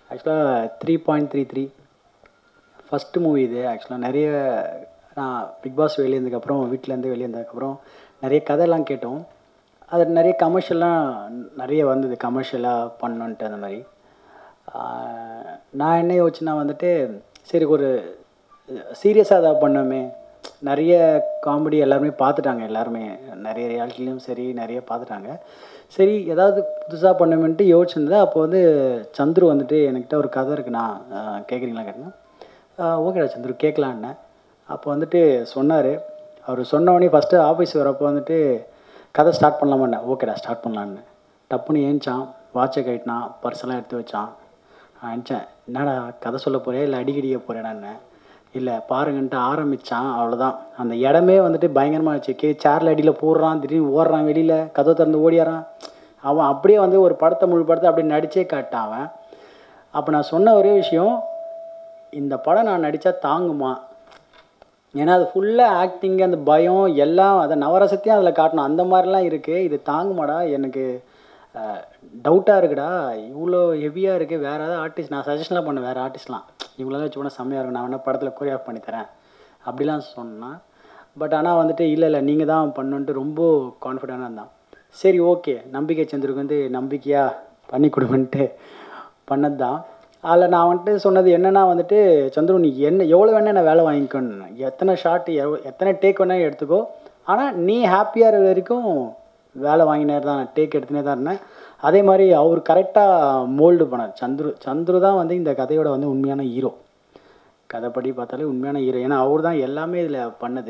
ஆக்சுவலாக three point three three first movie இது ஆக்சுவலாக நிறைய நான் பிக் பாஸ் வெளியே இருந்ததுக்கப்புறம் வீட்டிலேருந்து வெளியே இருந்ததுக்கப்புறம் நிறைய கதையெல்லாம் கேட்டோம் அது நிறைய கமர்ஷியல்லாம் நிறைய வந்தது கமர்ஷியலாக பண்ணணுன்ட்டு அந்த மாதிரி ஆஹ் நான் என்ன யோசிச்சுனா வந்துட்டு சரி ஒரு சீரியஸாக ஏதாவது பண்ணோமே நிறைய காமெடி எல்லாருமே பார்த்துட்டாங்க எல்லாருமே நிறைய ரியாலிட்டிலையும் சரி நிறைய பார்த்துட்டாங்க சரி ஏதாவது புதுசாக பண்ணணுமென்ட்டு யோசிச்சிருந்தேன் அப்போ வந்து சந்துரு வந்துட்டு என்கிட்ட ஒரு கதை இருக்குண்ணா கேட்குறீங்களா கேட்டேன் ஓகேடா சந்துரு கேட்கலான்னே அப்போ வந்துட்டு சொன்னார் அவர் சொன்ன உடனே ஃபஸ்ட்டு ஆஃபீஸ் வரப்போ வந்துட்டு கதை ஸ்டார்ட் பண்ணலாமாண்ணே ஓகேடா ஸ்டார்ட் பண்ணலான்னு டப்புன்னு ஏஞ்சான் வாட்சை கட்டினான் பர்செல்லாம் எடுத்து வச்சான் நான் நினச்சேன் என்னடா கதை சொல்ல போறியா இல்லை அடிக்கடிக்க போறேடான்னு இல்லை பாருங்கன்ட்டு ஆரம்பித்தான் அவ்வளோதான் அந்த இடமே வந்துட்டு பயங்கரமாக இருந்துச்சு கே சேரில் அடியில் போடுறான் திடீர்னு ஓடுறான் வெளியில் கதவை திறந்து ஓடியாரான் அவன் அப்படியே வந்து ஒரு படத்தை முழு படத்தை அப்படியே நடிச்சே காட்டான் அவன் அப்போ நான் சொன்ன ஒரே விஷயம் இந்த படம் நான் நடித்தா தாங்குமா ஏன்னா அது ஃபுல்லாக ஆக்டிங் அந்த பயம் எல்லாம் அதை நவரசத்தையும் அதில் காட்டணும் அந்த மாதிரிலாம் இருக்குது இது தாங்குமாடா எனக்கு டவுட்டாக இருக்குடா இவ்வளோ ஹெவியாக இருக்குது வேறு ஏதாவது ஆர்டிஸ்ட் நான் சஜஷன்லாம் பண்ணேன் வேறு ஆர்டிஸ்ட்லாம் இவங்களெல்லாம் வச்சு போனால் செம்மையாக இருக்கும் நான் வேணால் படத்தில் கோரியாஃப் பண்ணி தரேன் அப்படிலாம் சொன்னான் பட் ஆனால் வந்துட்டு இல்லை இல்லை நீங்கள் தான் பண்ணுன்ட்டு ரொம்ப கான்ஃபிடென்ட்டாக இருந்தான் சரி ஓகே நம்பிக்கை சந்திருக்கு வந்து நம்பிக்கையாக பண்ணி கொடுங்கன்ட்டு பண்ணது தான் அதில் நான் வந்துட்டு சொன்னது என்னென்னா வந்துட்டு சந்துரு நீ என்ன எவ்வளோ வேணால் என்ன வேலை வாங்கிக்கணும் எத்தனை ஷார்ட் எத்தனை டேக் வேணால் எடுத்துக்கோ ஆனால் நீ ஹாப்பியாக இருக்கிற வரைக்கும் வேலை வாங்கினே தான் டேக் எடுத்துனே தான் இருந்தேன் அதே மாதிரி அவர் கரெக்டாக மோல்டு பண்ணார் சந்துரு சந்துரு தான் வந்து இந்த கதையோட வந்து உண்மையான ஹீரோ கதைப்படி பார்த்தாலே உண்மையான ஹீரோ ஏன்னா அவர் தான் எல்லாமே இதில் பண்ணது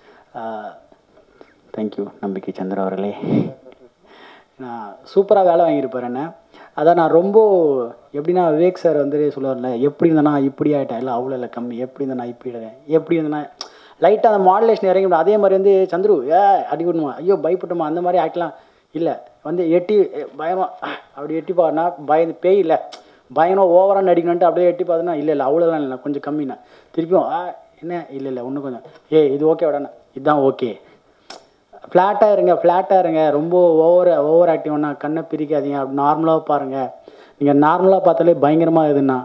தேங்க்யூ நம்பிக்கை சந்திர அவர்களே நான் சூப்பராக வேலை வாங்கியிருப்பார் என்ன அதான் நான் ரொம்ப எப்படின்னா விவேக் சார் வந்து சொல்லுவார்ல எப்படி இருந்தேன்னா இப்படி ஆகிட்டேன் இல்லை அவ்வளோ இல்லை கம்மி எப்படி இருந்தேன்னா இப்படி ஆகிட்டேன் எப்படி இருந்தேன்னா லைட்டாக அந்த மாடுலேஷன் இறங்கி விடும். அதே மாதிரி வந்து சந்துரு ஏ அடி விடணுமா ஐயோ பயப்பட்டுமா அந்த மாதிரி ஆக்கலாம் இல்லை வந்து எட்டி பயமா அப்படி எட்டி பாருனா பயந்து பேய் இல்லை பயங்கரம் ஓவராக நடிக்கணுன்ட்டு அப்படியே எட்டி பார்த்தோன்னா இல்லை இல்லை அவ்வளோலாம் இல்லை கொஞ்சம் கம்மிண்ணா திருப்பியும் ஆ என்ன இல்லை இல்லை இன்னும் கொஞ்சம் ஏ இது ஓகே விடண்ணா இதுதான் ஓகே ஃப்ளாட்டாக இருங்க ஃப்ளாட்டாக இருங்க ரொம்ப ஓவர் ஓவர் ஆக்டிவ்னா கண்ணை பிரிக்காதீங்க அப்படி நார்மலாக பாருங்கள் நீங்கள் நார்மலாக பார்த்தாலே பயங்கரமாக இதுண்ணா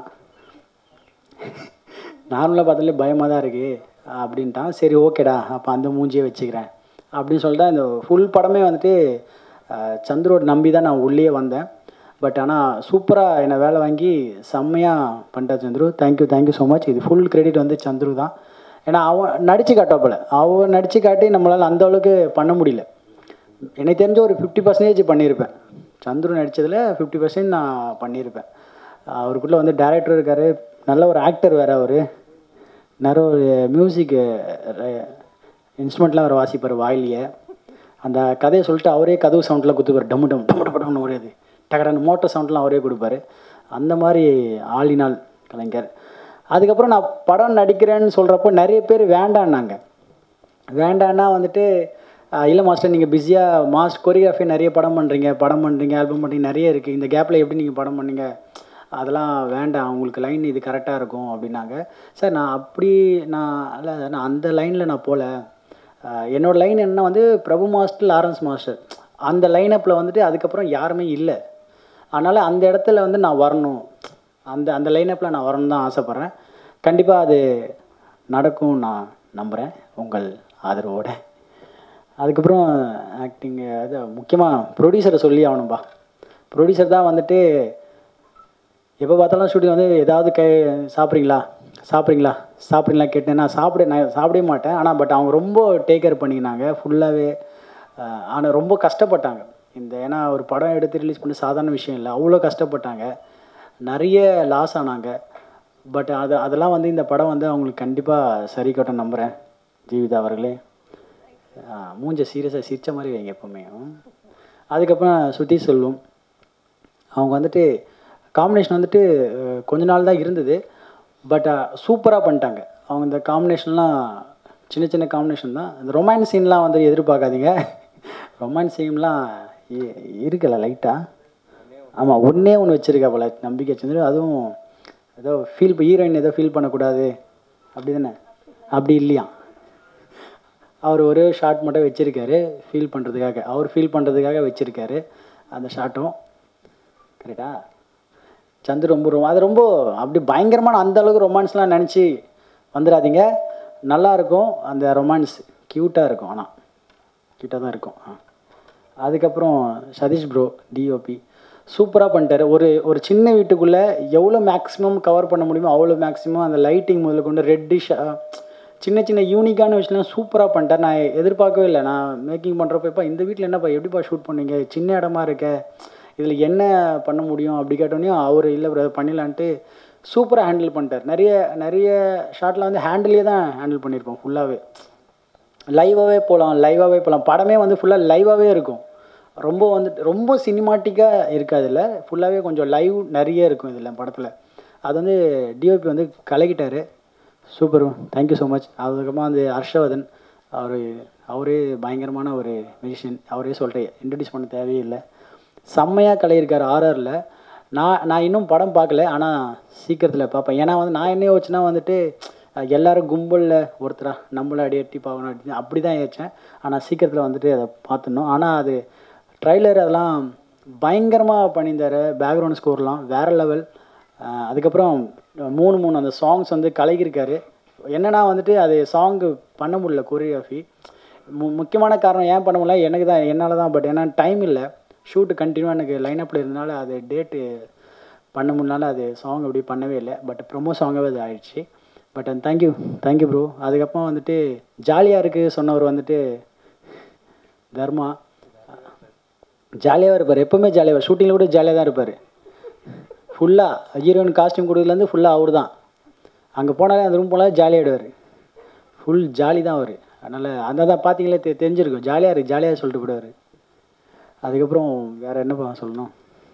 நார்மலாக பார்த்தாலே பயமாக தான் இருக்குது அப்படின்ட்டான் சரி ஓகேடா அப்போ அந்த மூஞ்சியே வச்சுக்கிறேன் அப்படின்னு சொல்லிட்டு இந்த ஃபுல் படமே வந்துட்டு அஹ், சந்துரோட நம்பி தான் நான் உள்ளே வந்தேன் பட் ஆனால் சூப்பராக என்னை வேலை வாங்கி செம்மையாக பண்ணிட்டா Chandru thank you thank you so much இது ஃபுல் கிரெடிட் வந்து சந்துரு தான் ஏன்னா அவன் நடித்து காட்டாப்புல அவன் நடித்து காட்டி நம்மளால் அந்த அளவுக்கு பண்ண முடியல எனக்கு தெரிஞ்ச ஒரு ஃபிஃப்டி பர்சன்டேஜ் பண்ணியிருப்பேன் சந்துரு நடித்ததில் ஃபிஃப்டி பர்சன்ட் நான் பண்ணியிருப்பேன் அவருக்குள்ளே வந்து டேரக்டர் இருக்கார் நல்ல ஒரு ஆக்டர் வேறு அவர் நிறைய ஒரு மியூசிக்கு இன்ஸ்ட்ருமெண்ட்லாம் அவர் வாசிப்பார் வாயிலேயே அந்த கதையை சொல்லிட்டு அவரே கதவு சவுண்ட்லாம் குத்துப்பார் டம்மு டம் டம்மு டம்மு டம்னு ஒரே இது டகடன்னு மோட்டர் சவுண்ட்லாம் அவரே கொடுப்பாரு அந்த மாதிரி ஆளினால் கலைஞர் அதுக்கப்புறம் நான் படம் நடிக்கிறேன்னு சொல்கிறப்போ நிறைய பேர் வேண்டான்னாங்க வேண்டான்னா வந்துட்டு ஆஹ் இல்லை மாஸ்டர் நீங்கள் பிஸியாக மாஸ்ட் கொரியோகிராஃபி நிறைய படம் பண்ணுறீங்க படம் பண்ணுறீங்க ஆல்பம் பண்ணுறீங்க நிறைய இருக்குது இந்த கேப்பில் எப்படி நீங்கள் படம் பண்ணீங்க அதெல்லாம் வேண்டாம் உங்களுக்கு லைன் இது கரெக்டாக இருக்கும் அப்படின்னாங்க சார் நான் அப்படி நான் இல்லை நான் அந்த லைனில் நான் போகல ஆஹ் என்னோட லைன் என்ன வந்து பிரபு மாஸ்டர் லாரன்ஸ் மாஸ்டர் அந்த லைனப்பில் வந்துட்டு அதுக்கப்புறம் யாருமே இல்லை அதனால் அந்த இடத்துல வந்து நான் வரணும் அந்த அந்த லைனப்பில் நான் வரணும்னு தான் ஆசைப்பட்றேன் கண்டிப்பாக அது நடக்கும் நான் நம்புகிறேன் உங்கள் ஆதரவோட அதுக்கப்புறம் ஆக்டிங் அது முக்கியமாக ப்ரொடியூசரை சொல்லி ஆகணும்பா ப்ரொடியூசர் தான் வந்துட்டு எப்போ பார்த்தாலும் ஷூட்டிங் வந்து ஏதாவது கை சாப்பிட்றீங்களா சாப்பிட்றீங்களா சாப்பிட்றீங்களா கேட்டேன் நான் சாப்பிட நான் சாப்பிடவே மாட்டேன் ஆனால் பட் அவங்க ரொம்ப டேக் கேர் பண்ணிக்கினாங்க ஃபுல்லாகவே ஆனால் ரொம்ப கஷ்டப்பட்டாங்க இந்த ஏன்னா ஒரு படம் எடுத்து ரிலீஸ் பண்ணி சாதாரண விஷயம் இல்லை அவ்வளோ கஷ்டப்பட்டாங்க நிறைய லாஸ் ஆனாங்க பட் அது அதெல்லாம் வந்து இந்த படம் வந்து அவங்களுக்கு கண்டிப்பாக சரி கட்ட நம்புகிறேன் ஜீவிதா அவர்களே ஆ, மூஞ்ச சீரியஸாக சிரிச்ச மாதிரி வைங்க எப்போவுமே அதுக்கப்புறம் சுத்தி செல்வம் அவங்க வந்துட்டு காம்பினேஷன் வந்துட்டு அஹ், கொஞ்ச நாள் தான் இருந்தது பட் சூப்பராக பண்ணிட்டாங்க அவங்க இந்த காம்பினேஷன்லாம் சின்ன சின்ன காம்பினேஷன் தான் இந்த ரொமான்ஸ் சீன்லாம் வந்து எதிர்பார்க்காதீங்க ரொமான்ஸ் சீன்லாம் இருக்குல்ல லைட்டாக ஆமாம் ஒன்றே ஒன்று வச்சுருக்கா போல நம்பிக்கை சந்திர அதுவும் ஏதோ ஃபீல் ஹீரோயின் ஏதோ ஃபீல் பண்ணக்கூடாது அப்படி தானே அப்படி இல்லையா அவர் ஒரே ஷாட் மட்டும் வச்சுருக்காரு ஃபீல் பண்ணுறதுக்காக அவர் ஃபீல் பண்ணுறதுக்காக வச்சுருக்காரு அந்த ஷாட்டும் கரெக்டா சந்து ரொம்ப ரொம்ப அது ரொம்ப அப்படி பயங்கரமான அந்த அளவுக்கு ரொமான்ஸ்லாம் நினச்சி வந்துடாதீங்க நல்லா இருக்கும் அந்த ரொமான்ஸ் க்யூட்டாக இருக்கும் ஆனால் க்யூட்டாக தான் இருக்கும் ஆ அதுக்கப்புறம் சதீஷ் ப்ரோ டிஓபி சூப்பராக பண்ணிட்டாரு ஒரு ஒரு சின்ன வீட்டுக்குள்ளே எவ்வளோ மேக்ஸிமம் கவர் பண்ண முடியுமோ அவ்வளோ மேக்ஸிமம் அந்த லைட்டிங் முதல்ல கொண்டு ரெட்டிஷ் சின்ன சின்ன யூனிக்கான விஷயம்லாம் சூப்பராக பண்ணிட்டார் நான் எதிர்பார்க்கவே இல்லை நான் மேக்கிங் பண்ணுறப்ப இப்போ இந்த வீட்டில் என்னப்பா எப்படிப்பா ஷூட் பண்ணீங்க சின்ன இடமா இருக்க இதில் என்ன பண்ண முடியும் அப்படி கேட்டோன்னே அவர் இல்லை ப்ரோ பண்ணிடலான்ட்டு சூப்பராக ஹேண்டில் பண்ணிட்டார் நிறைய நிறைய ஷாட்டில் வந்து ஹேண்டிலே தான் ஹேண்டில் பண்ணியிருப்போம் ஃபுல்லாகவே லைவாகவே போகலாம் லைவாகவே போகலாம் படமே வந்து ஃபுல்லாக லைவாகவே இருக்கும் ரொம்ப வந்து ரொம்ப சினிமாட்டிக்காக இருக்காது இல்லை ஃபுல்லாகவே கொஞ்சம் லைவ் நிறைய இருக்கும் இதில் படத்தில் அது வந்து டிஓபி வந்து கலக்கிட்டாரு சூப்பர் தேங்க்யூ ஸோ மச் அதுக்கப்புறமா வந்து ஹர்ஷவர்தன் அவர் அவரே பயங்கரமான ஒரு மியூசிஷியன் அவரே சொல்லிட்டு இன்ட்ரடியூஸ் பண்ண தேவையே இல்லை செம்மையாக கலையிருக்கார் ஆர்ஆரில் நான் நான் இன்னும் படம் பார்க்கல ஆனால் சீக்கிரத்தில் பார்ப்பேன் ஏன்னா வந்து நான் என்ன யோசிச்சுன்னா வந்துட்டு அஹ், எல்லாரும் கும்பலில் ஒருத்தரா நம்மள அடி எட்டி பார்க்கணும் அப்படி அப்படி தான் யோசிச்சேன் ஆனால் சீக்கிரத்தில் வந்துட்டு அதை பார்த்துடணும் ஆனால் அது ட்ரைலர் அதெல்லாம் பயங்கரமாக பண்ணியிருந்தாரு பேக்ரவுண்ட் ஸ்கோர்லாம் வேறு லெவல் அதுக்கப்புறம் மூணு மூணு அந்த சாங்ஸ் வந்து கலகியிருக்காரு என்னன்னா வந்துட்டு அது சாங்கு பண்ண முடியல கொரியோகிராஃபி மு முக்கியமான காரணம் ஏன் பண்ண முடியல எனக்கு தான் என்னால் தான் பட் ஏன்னா டைம் இல்லை ஷூட்டு கண்டினியூவாக எனக்கு லைனப்பில் இருந்தனால அது டேட்டு பண்ண முடியனால அது சாங் அப்படி பண்ணவே இல்லை பட் ப்ரொமோ சாங்காகவே அது ஆயிடுச்சு பட் தேங்க்யூ தேங்க்யூ ப்ரோ அதுக்கப்புறம் வந்துட்டு ஜாலியாக இருக்குது சொன்னவர் வந்துட்டு தர்மா ஜாலியாக இருப்பார் எப்போவுமே ஜாலியாக ஷூட்டிங்கில் கூட ஜாலியாக தான் இருப்பார் ஃபுல்லாக ஹீரோயின் காஸ்டியூம் கொடுக்குறதுலேருந்து ஃபுல்லாக அவர் தான் அங்கே போனாலே அந்த ரூம் போனாலே ஜாலியாகிடுவார் ஃபுல் ஜாலி தான் அவர் அதனால் அந்த தான் பார்த்தீங்களே தெ தெரிஞ்சிருக்கும் ஜாலியாக இருக்கு ஜாலியாக சொல்லிட்டு போடுவார் அதுக்கப்புறம் வேறு என்னப்பா சொல்லணும்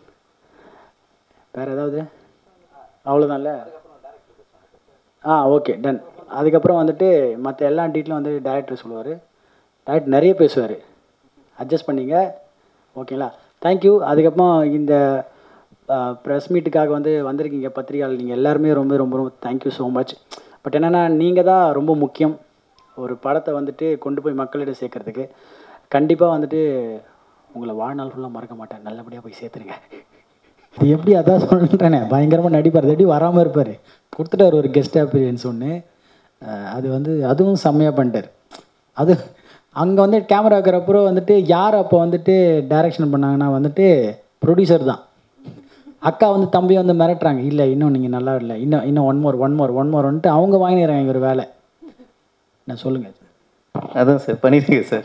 வேறு ஏதாவது அவ்வளோதான்ல ஆ ஓகே டன் அதுக்கப்புறம் வந்துட்டு மற்ற எல்லா டீட்டெயிலும் வந்து டேரக்டர் சொல்லுவார் டேரக்டர் நிறைய பேசுவார் அட்ஜஸ்ட் பண்ணிங்க ஓகேங்களா தேங்க்யூ அதுக்கப்புறம் இந்த ப்ரெஸ் மீட்டுக்காக வந்து வந்திருக்கீங்க பத்திரிகையாளர் நீங்கள் எல்லாருமே ரொம்ப ரொம்ப ரொம்ப தேங்க்யூ ஸோ மச் பட் என்னென்னா நீங்கள் தான் ரொம்ப முக்கியம் ஒரு படத்தை வந்துட்டு கொண்டு போய் மக்களிடம் சேர்க்கறதுக்கு கண்டிப்பாக வந்துட்டு உங்களை வாழ்நாள் ஃபுல்லாக மறக்க மாட்டேன் நல்லபடியாக போய் சேர்த்துருங்க இது எப்படி அதான் சொல்கிறேனே பயங்கரமாக நடிப்பார் அது எப்படி வராமல் இருப்பார் கொடுத்துட்டார் ஒரு கெஸ்ட் அப்பியரன்ஸ் ஒன்று அது வந்து அதுவும் செம்மையாக பண்ணிட்டார் அது அங்கே வந்து கேமரா வைக்கிறப்போ வந்துட்டு யார் அப்போ வந்துட்டு டைரக்ஷன் பண்ணாங்கன்னா வந்துட்டு ப்ரொடியூசர் தான் அக்கா வந்து தம்பி வந்து மிரட்டுறாங்க இல்லை இன்னும் நீங்கள் நல்லா இல்லை இன்னும் இன்னும் one more one more one more வந்துட்டு அவங்க வாங்கிடுறாங்க ஒரு வேலை நான் சொல்லுங்கள் அதான் சார் பண்ணியிருக்கேன் சார்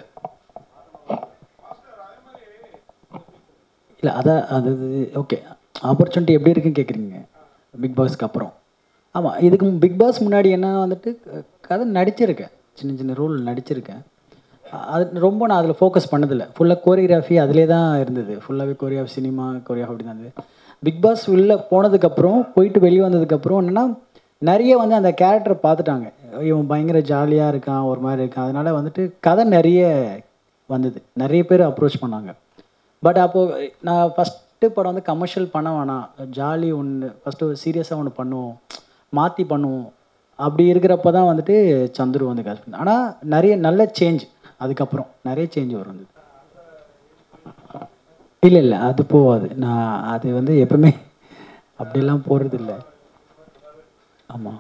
இல்லை அதான் அது ஓகே ஆப்பர்ச்சுனிட்டி எப்படி இருக்குன்னு கேட்குறீங்க பிக் பாஸ்க்கு அப்புறம் ஆமாம் இதுக்கு பிக் பாஸ் முன்னாடி என்ன வந்துட்டு க- கதை நடிச்சிருக்கேன் சின்ன சின்ன ரோல் நடிச்சிருக்கேன் அ- அது ரொம்ப நான் அதில் ஃபோக்கஸ் பண்ணதில்லை ஃபுல்லாக கோரியோகிராஃபி அதிலே தான் இருந்தது ஃபுல்லாகவே கொரியோகிராஃபி சினிமா கொரியோகிராஃபி அப்படி தான் இருந்தது பிக் பாஸ் உள்ளே போனதுக்கப்புறம் போயிட்டு வெளியே வந்ததுக்கப்புறம் என்னென்னா நிறைய வந்து அந்த கேரக்டரை பார்த்துட்டாங்க இவன் பயங்கர ஜாலியாக இருக்கான் ஒரு மாதிரி இருக்கான் அதனால் வந்துட்டு கதை நிறைய வந்தது நிறைய பேர் அப்ரோச் பண்ணாங்க பட் அப்போது நான் ஃபஸ்ட்டு படம் வந்து கமர்ஷியல் பண்ண வேணாம் ஜாலி ஒன்று ஃபஸ்ட்டு ஒரு சீரியஸாக ஒன்று பண்ணுவோம் மாற்றி பண்ணுவோம் அப்படி இருக்கிறப்ப தான் வந்துட்டு சந்துரு வந்து காசு ஆனால் நிறைய நல்ல சேஞ்ச் அதுக்கப்புறம் நிறைய சேஞ்ச் வரும் அது இல்லை இல்லை அது போகாது நான் அது வந்து எப்பவுமே அப்படிலாம் போகிறது இல்லை ஆமாம்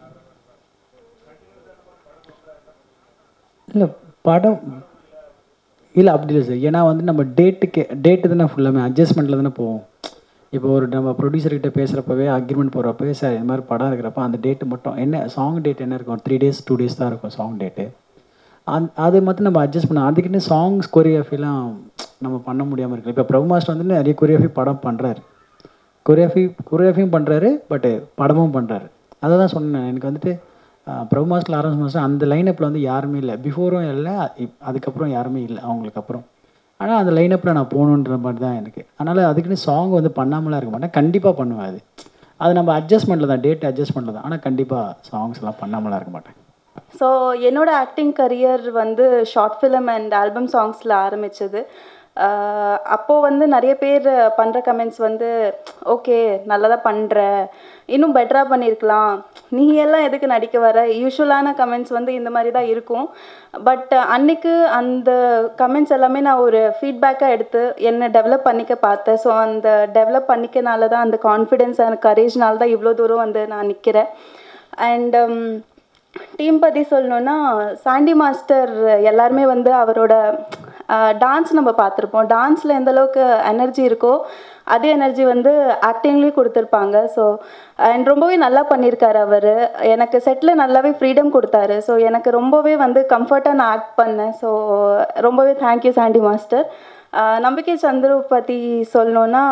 இல்லை படம் இல்லை அப்படி இல்லை சார் ஏன்னா வந்து நம்ம டேட்டுக்கு டேட்டு தானே ஃபுல்லாமே அட்ஜஸ்ட்மெண்ட்டில் தானே போவோம் இப்போ ஒரு நம்ம ப்ரொடியூசர்கிட்ட பேசுகிறப்பவே அக்ரிமெண்ட் போடுறப்பவே சார் இந்த மாதிரி படம் இருக்கிறப்ப அந்த டேட்டு மட்டும் என்ன சாங் டேட் என்ன இருக்கும் த்ரீ டேஸ் டூ டேஸ் தான் இருக்கும் சாங் டேட்டு அந் அது மட்டும் நம்ம அட்ஜஸ்ட் பண்ண அதுக்குன்னு சாங்ஸ் கொரியோகிராஃபிலாம் நம்ம பண்ண முடியாமல் இருக்கு இப்போ பிரபு மாஸ்டர் வந்து நிறைய கொரியோகிராஃபி படம் பண்ணுறாரு கொரியோகிராஃபி கொரியோகிராஃபியும் பண்ணுறாரு பட்டு படமும் பண்ணுறாரு அதை தான் சொன்னேன் எனக்கு வந்துட்டு அஹ், பிரபு மாஸ்டர் ஆரம்பிச்ச மாஸ்டர் அந்த லைனப்பில் வந்து யாருமே இல்லை பிஃபோரும் இல்லை இப்- அதுக்கப்புறம் யாருமே இல்லை அவங்களுக்கு அப்புறம் ஆனால் அந்த லைனப்பில் நான் போகணுன்ற மாதிரி தான் எனக்கு அதனால் அதுக்குன்னு சாங் வந்து பண்ணாமலாம் இருக்க மாட்டேன் கண்டிப்பாக பண்ணுவேன் அது அது நம்ம அட்ஜஸ்ட்மெண்ட்டில் தான் டேட் அட்ஜஸ்ட்மெண்ட்டில் தான் ஆனால் கண்டிப்பாக சாங்ஸ்லாம் பண்ணாமலாம் இருக்க மாட்டேன் ஸோ என்னோட ஆக்டிங் கரியர் வந்து ஷார்ட் ஃபிலிம் அண்ட் ஆல்பம் சாங்ஸில் ஆரம்பிச்சது அப்போது வந்து நிறைய பேர் பண்ணுற கமெண்ட்ஸ் வந்து ஓகே நல்லதாக பண்ணுற இன்னும் பெட்டராக பண்ணியிருக்கலாம் நீ எல்லாம் எதுக்கு நடிக்க வர யூஸ்வலான கமெண்ட்ஸ் வந்து இந்த மாதிரி தான் இருக்கும் பட் அன்னைக்கு அந்த கமெண்ட்ஸ் எல்லாமே நான் ஒரு ஃபீட்பேக்காக எடுத்து என்னை டெவலப் பண்ணிக்க பார்த்தேன் ஸோ அந்த டெவலப் பண்ணிக்கனால தான் அந்த கான்ஃபிடென்ஸ் அண்ட் கரேஜ்னால தான் இவ்வளோ தூரம் வந்து நான் நிற்கிறேன் அண்ட் டீம் பற்றி சொல்லணுன்னா சாண்டி மாஸ்டர் எல்லாருமே வந்து அவரோட டான்ஸ் நம்ம பார்த்துருப்போம் டான்ஸில் எந்த அளவுக்கு எனர்ஜி இருக்கோ அதே எனர்ஜி வந்து ஆக்டிங்லேயும் கொடுத்துருப்பாங்க ஸோ அண்ட் ரொம்பவே நல்லா பண்ணியிருக்காரு அவர் எனக்கு செட்டில் நல்லாவே ஃப்ரீடம் கொடுத்தாரு ஸோ எனக்கு ரொம்பவே வந்து கம்ஃபர்ட்டாக நான் ஆக்ட் பண்ணேன் ஸோ ரொம்பவே தேங்க்யூ சாண்டி மாஸ்டர் நம்பிக்கை சந்துரு பற்றி சொல்லணுன்னா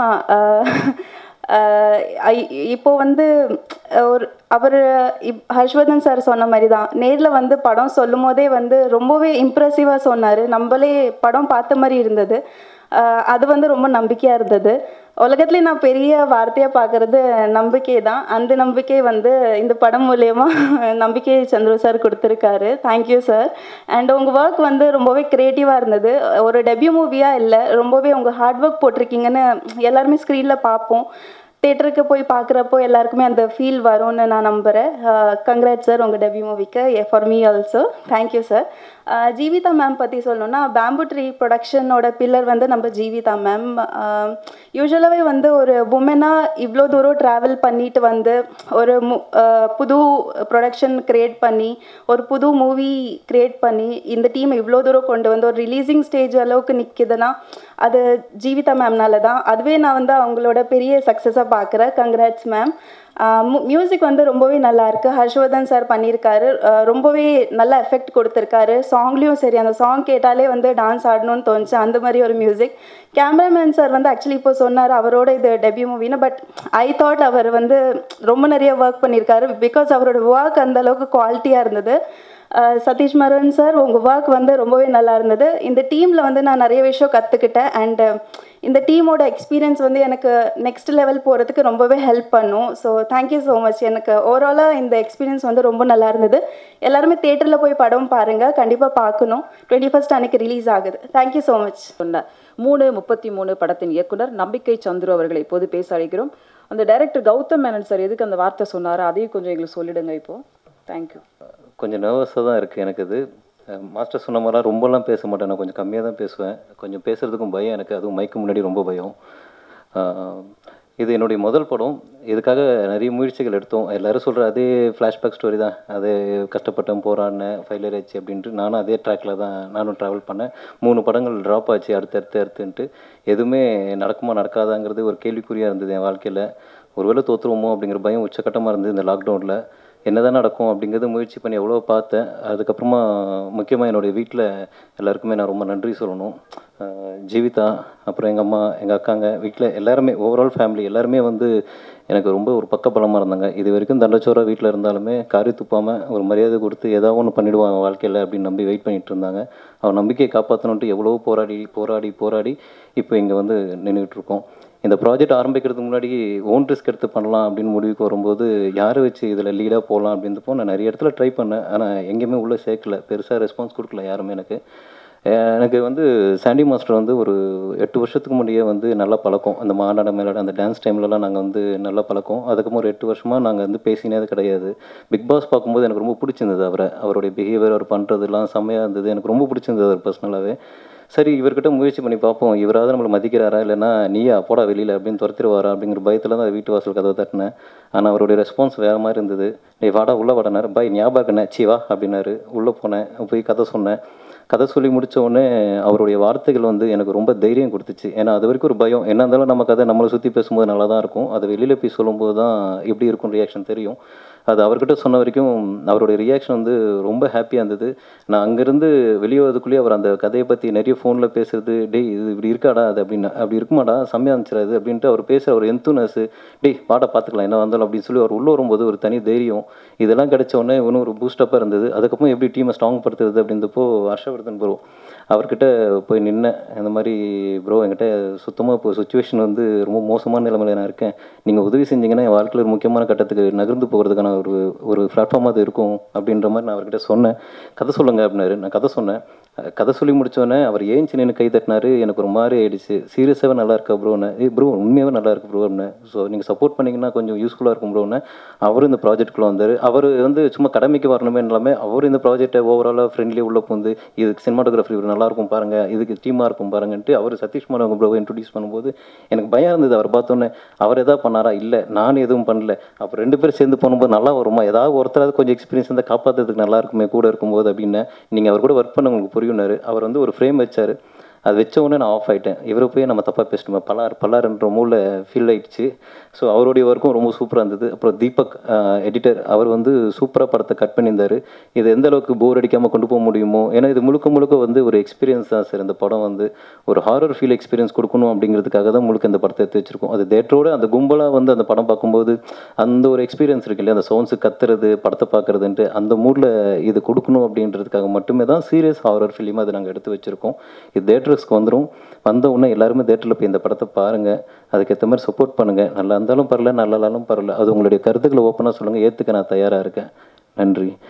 ஆஹ் ஐ- இப்போ வந்து ஒரு அவர் இப் ஹர்ஷ்வர்தன் சார் சொன்ன மாதிரி தான் நேரில் வந்து படம் சொல்லும் போதே வந்து ரொம்பவே இம்ப்ரெசிவாக சொன்னார் நம்மளே படம் பார்த்த மாதிரி இருந்தது ஆஹ் அது வந்து ரொம்ப நம்பிக்கையாக இருந்தது உலகத்துலேயே நான் பெரிய வார்த்தையாக பார்க்குறது நம்பிக்கை தான் அந்த நம்பிக்கை வந்து இந்த படம் மூலயமா நம்பிக்கை சந்துரு சார் கொடுத்துருக்காரு தேங்க்யூ சார் அண்ட் உங்கள் ஒர்க் வந்து ரொம்பவே க்ரியேட்டிவாக இருந்தது ஒரு டெபியூ மூவியாக இல்லை ரொம்பவே உங்கள் ஹார்ட் ஒர்க் போட்டிருக்கீங்கன்னு எல்லாருமே ஸ்க்ரீனில் பார்ப்போம் தேட்டருக்கு போய் பார்க்குறப்போ எல்லாருக்குமே அந்த ஃபீல் வரும்னு நான் நம்புகிறேன் கங்க்ராட் சார் உங்கள் டெபியூ மூவிக்கு for me also thank you sir Jeevitha ma'am பற்றி சொல்லணும்னா பேம்பு ட்ரீ ப்ரொடக்ஷனோட பில்லர் வந்து நம்ம ஜீவிதா மேம் யூஸ்வலாகவே வந்து ஒரு உமனாக இவ்வளோ தூரம் ட்ராவல் பண்ணிட்டு வந்து ஒரு மு ஆஹ் புது ப்ரொடக்ஷன் க்ரியேட் பண்ணி ஒரு புது மூவி க்ரியேட் பண்ணி இந்த டீம் இவ்வளோ தூரம் கொண்டு வந்து ஒரு ரிலீசிங் ஸ்டேஜ் அளவுக்கு நிற்குதுன்னா அது ஜீவிதா மேம்னால தான் அதுவே நான் வந்து அவங்களோட பெரிய சக்ஸஸாக பார்க்குறேன் கங்க்ராட்ஸ் மேம் மியூசிக் வந்து ரொம்பவே நல்லா இருக்கு ஹர்ஷ்வர்தன் சார் பண்ணியிருக்காரு ஆஹ் ரொம்பவே நல்ல எஃபெக்ட் கொடுத்துருக்காரு சாங்லேயும் சரி அந்த சாங் கேட்டாலே வந்து டான்ஸ் ஆடணும்னு தோணுச்சு அந்த மாதிரி ஒரு மியூசிக் கேமராமேன் சார் வந்து ஆக்சுவலி இப்போ சொன்னார் அவரோட இது டெபியூ மூவின்னு பட் ஐ தாட் அவர் வந்து ரொம்ப நிறைய ஒர்க் பண்ணியிருக்காரு பிகாஸ் அவரோட ஒர்க் அந்த அளவுக்கு குவாலிட்டியாக இருந்தது அஹ் சதீஷ் மரன் சார் உங்கள் ஒர்க் வந்து ரொம்பவே நல்லா இருந்தது இந்த டீமில் வந்து நான் நிறைய விஷயம் கற்றுக்கிட்டேன் அண்டு இந்த டீமோட எக்ஸ்பீரியன்ஸ் வந்து எனக்கு நெக்ஸ்ட் லெவல் போகிறதுக்கு ரொம்பவே ஹெல்ப் பண்ணும் ஸோ தேங்க்யூ ஸோ மச் எனக்கு ஓவராலாக இந்த எக்ஸ்பீரியன்ஸ் வந்து ரொம்ப நல்லா இருந்தது எல்லாருமே தேட்டரில் போய் படம் பாருங்கள் கண்டிப்பாக பார்க்கணும் டுவெண்ட்டி ஃபஸ்ட் அன்னைக்கு ரிலீஸ் ஆகுது தேங்க்யூ ஸோ மச் சொன்ன மூணு முப்பத்தி மூணு படத்தின் இயக்குனர் நம்பிக்கை சந்துரு அவர்களை இப்போது பேச அழைக்கிறோம் அந்த டைரக்டர் கௌதம் மேனன் சார் எதுக்கு அந்த வார்த்தை சொன்னாரோ அதையும் கொஞ்சம் எங்களுக்கு சொல்லிடுங்க இப்போ தேங்க்யூ கொஞ்சம் நர்வஸாக தான் இருக்குது எனக்கு இது அஹ் மாஸ்டர் சொன்ன மாதிரிலாம் ரொம்பலாம் பேச மாட்டேன் நான் கொஞ்சம் கம்மியாக தான் பேசுவேன் கொஞ்சம் பேசுகிறதுக்கும் பயம் எனக்கு அதுவும் மைக்கு முன்னாடி ரொம்ப பயம் அஹ் இது என்னுடைய முதல் படம் இதுக்காக நிறைய முயற்சிகள் எடுத்தோம் எல்லாரும் சொல்கிற அதே ஃப்ளாஷ்பேக் ஸ்டோரி தான் அது கஷ்டப்பட்டேன் போராடினேன் ஃபெயிலியர் ஆச்சு அப்படின்ட்டு நானும் அதே ட்ராக்கில் தான் நானும் ட்ராவல் பண்ணேன் மூணு படங்கள் ட்ராப் ஆச்சு அடுத்து அடுத்து அடுத்துன்ட்டு எதுவுமே நடக்குமா நடக்காதாங்கிறது ஒரு கேள்விக்குறியாக இருந்தது என் வாழ்க்கையில் ஒருவேளை தோற்றுருவோமோ அப்படிங்கிற பயம் உச்சக்கட்டமாக இருந்தது இந்த லாக்டவுனில் என்னதான் நடக்கும் அப்படிங்கிறத முயற்சி பண்ணி எவ்வளோ பார்த்தேன் அதுக்கப்புறமா முக்கியமாக என்னுடைய வீட்டில் எல்லாருக்குமே நான் ரொம்ப நன்றி சொல்லணும் அஹ் ஜீவிதா அப்புறம் எங்கள் அம்மா எங்கள் அக்காங்க வீட்டில் எல்லாருமே ஓவரால் ஃபேமிலி எல்லாருமே வந்து எனக்கு ரொம்ப ஒரு பக்கபலமாக இருந்தாங்க இது வரைக்கும் தண்டச்சோரா வீட்டில் இருந்தாலுமே காரி துப்பாமல் ஒரு மரியாதை கொடுத்து ஏதாவது ஒன்று பண்ணிடுவான் அவன் வாழ்க்கையில் அப்படின்னு நம்பி வெயிட் பண்ணிட்டு இருந்தாங்க அவன் நம்பிக்கையை காப்பாற்றணுன்ட்டு எவ்வளவோ போராடி போராடி போராடி இப்போ இங்கே வந்து நின்றுட்டு இருக்கோம் இந்த ப்ராஜெக்ட் ஆரம்பிக்கிறதுக்கு முன்னாடி ஓன் ரிஸ்க் எடுத்து பண்ணலாம் அப்படின்னு முடிவுக்கு வரும்போது யாரை வச்சு இதில் லீடாக போகலாம் அப்படின்றப்போ நான் நிறைய இடத்துல ட்ரை பண்ணேன் ஆனால் எங்கேயுமே உள்ளே சேர்க்கல பெருசாக ரெஸ்பான்ஸ் கொடுக்கல யாருமே எனக்கு அஹ் எனக்கு வந்து சாண்டி மாஸ்டர் வந்து ஒரு எட்டு வருஷத்துக்கு முன்னாடியே வந்து நல்ல பழக்கம் அந்த மாநாட மேலாட அந்த டான்ஸ் டைம்லலாம் நாங்கள் வந்து நல்ல பழக்கம் அதுக்கப்புறம் ஒரு எட்டு வருஷமாக நாங்கள் வந்து பேசினது கிடையாது பிக் பாஸ் பார்க்கும்போது எனக்கு ரொம்ப பிடிச்சிருந்தது அவரை அவருடைய பிஹேவியர் அவர் பண்ணுறதுலாம் செம்மையாக இருந்தது எனக்கு ரொம்ப பிடிச்சிருந்தது அவர் பர்சனலாகவே சரி இவர்கிட்ட முயற்சி பண்ணி பார்ப்போம் இவராவது நம்மளை மதிக்கிறாரா இல்லைன்னா நீயா போடா வெளியில் அப்படின்னு துரத்திடுவாரா அப்படிங்கிற பயத்தில் தான் வீட்டு வாசல் கதவை தட்டினேன் ஆனால் அவருடைய ரெஸ்பான்ஸ் வேறு மாதிரி இருந்தது டேய் வாடா உள்ளே வாடனார் பாய் ஞாபகம் இருக்கண்ணே சி வா அப்படின்னாரு உள்ளே போனேன் போய் கதை சொன்னேன் கதை சொல்லி முடிச்ச உடனே அவருடைய வார்த்தைகள் வந்து எனக்கு ரொம்ப தைரியம் கொடுத்துச்சு ஏன்னா அது வரைக்கும் ஒரு பயம் என்ன இருந்தாலும் நம்ம கதை நம்மளை சுற்றி பேசும்போது நல்லா தான் இருக்கும் அது வெளியில் போய் சொல்லும்போது தான் எப்படி இருக்கும் ரியாக்ஷன் தெரியும் அது அவர்கிட்ட சொன்ன வரைக்கும் அவருடைய ரியாக்ஷன் வந்து ரொம்ப ஹாப்பியாக இருந்தது நான் அங்கேருந்து வெளியே வரதுக்குள்ளேயே அவர் அந்த கதையை பற்றி நிறைய ஃபோனில் பேசுறது டேய் இது இப்படி இருக்காடா அது அப்படின்னு அப்படி இருக்குமாடா செம்மையாக இருந்துச்சுடாது அப்படின்ட்டு அவர் பேசுகிற ஒரு எந்தூனஸ் டேய் வாடா பார்த்துக்கலாம் என்ன வந்தாலும் அப்படின்னு சொல்லி அவர் உள்ளே வரும்போது ஒரு தனி தைரியம் இதெல்லாம் கிடைச்ச உடனே இன்னும் ஒரு பூஸ்டப்பாக இருந்தது அதுக்கப்புறம் எப்படி டீமை ஸ்ட்ராங் படுத்துறது அப்படின்றப்போ ஹர்ஷவர்தன் ப்ரோ அவர்கிட்ட போய் நின்னேன் இந்த மாதிரி ப்ரோ என்கிட்ட சுத்தமாக இப்போ சுச்சுவேஷன் வந்து ரொம்ப மோசமான நிலைமையில நான் இருக்கேன் நீங்கள் உதவி செஞ்சீங்கன்னா என் வாழ்க்கையில் ஒரு முக்கியமான கட்டத்துக்கு நகர்ந்து போகிறதுக்கான ஒரு ஒரு பிளாட்ஃபார்மாக அது இருக்கும் அப்படின்ற மாதிரி நான் அவர்கிட்ட சொன்னேன் கதை சொல்லுங்க அப்படின்னாரு நான் கதை சொன்னேன் அஹ் கதை சொல்லி முடிச்சோடனே அவர் ஏஞ்சி நின்று கை தட்டினாரு எனக்கு ஒரு மாதிரி ஆயிடுச்சு சீரியஸாகவே நல்லா இருக்கா ப்ரோன்னு ஏ ப்ரோ உண்மையாகவே நல்லா இருக்கு ப்ரோ அப்படின்னு ஸோ நீங்கள் சப்போர்ட் பண்ணீங்கன்னா கொஞ்சம் யூஸ்ஃபுல்லாக இருக்கும் ப்ரோன்னு அவரும் இந்த ப்ராஜெக்ட்குள்ளே வந்தார் அவர் வந்து சும்மா கடமைக்கு வரணுமே இல்லாமல் அவர் இந்த ப்ராஜெக்டை ஓவராலாக ஃப்ரெண்ட்லி உள்ள பூந்து இதுக்கு சினிமாட்டோகிராஃபி நல்லா இருக்கும் பாருங்க இதுக்கு டீமாக இருக்கும் பாருங்கன்ட்டு அவர் சதீஷ் மனோக ப்ரோ இன்ட்ரடியூஸ் பண்ணும்போது எனக்கு பயம் இருந்தது அவர் பார்த்தோன்னே அவர் எதாவது பண்ணாரா இல்லை நான் எதுவும் பண்ணல அப்போ ரெண்டு பேரும் சேர்ந்து போகும்போது நல்லா வருமா ஏதாவது ஒருத்தராவது கொஞ்சம் எக்ஸ்பீரியன்ஸ் இருந்தால் காப்பாற்றுறதுக்கு நல்லா இருக்குமே கூட இருக்கும்போது அப்படின்னு நீங்கள் அவர் கூட ஒர்க் பண்ண உங்களுக்கு புரியுனாரு அவர் வந்து ஒரு ஃப்ரேம் வச்சார் அது வச்ச உடனே நான் ஆஃப் ஆகிட்டேன் இவரை போய் நம்ம தப்பாக பேசிட்டோம் பலார் பலார்ன்ற மூல ஃபீல் ஆயிடுச்சு ஸோ அவருடைய ஒர்க்கும் ரொம்ப சூப்பராக இருந்தது அப்புறம் தீபக் எடிட்டர் அவர் வந்து சூப்பராக படத்தை கட் பண்ணியிருந்தார் இது எந்த அளவுக்கு போர் அடிக்காமல் கொண்டு போக முடியுமோ ஏன்னா இது முழுக்க முழுக்க வந்து ஒரு எக்ஸ்பீரியன்ஸ் தான் சார் இந்த படம் வந்து ஒரு ஹாரர் ஃபீல் எக்ஸ்பீரியன்ஸ் கொடுக்கணும் அப்படிங்கிறதுக்காக தான் முழுக்க இந்த படத்தை எடுத்து வச்சிருக்கோம் அது தேட்டரோட அந்த கும்பலாக வந்து அந்த படம் பார்க்கும்போது அந்த ஒரு எக்ஸ்பீரியன்ஸ் இருக்கு இல்லையா அந்த சவுண்ட்ஸு கத்துறது படத்தை பார்க்குறதுன்ட்டு அந்த மூடில் இது கொடுக்கணும் அப்படின்றதுக்காக மட்டுமே தான் சீரியஸ் ஹாரர் ஃபிலிமாக அதை நாங்கள் எடுத்து வச்சுருக்கோம் இது தேட்டர்ஸ்க்கு வந்துடும் வந்த உடனே எல்லாருமே தேட்டரில் போய் இந்த படத்தை பாருங்கள் அதுக்கேற்ற மாதிரி சப்போர்ட் பண்ணுங்கள் நல்லா இருந்தாலும் பரவாயில்ல நல்லா இருந்தாலும் பரவாயில்ல அது உங்களுடைய கருத்துக்களை ஓப்பனாக சொல்லுங்கள் ஏற்றுக்க நான் தயாராக இருக்கேன் நன்றி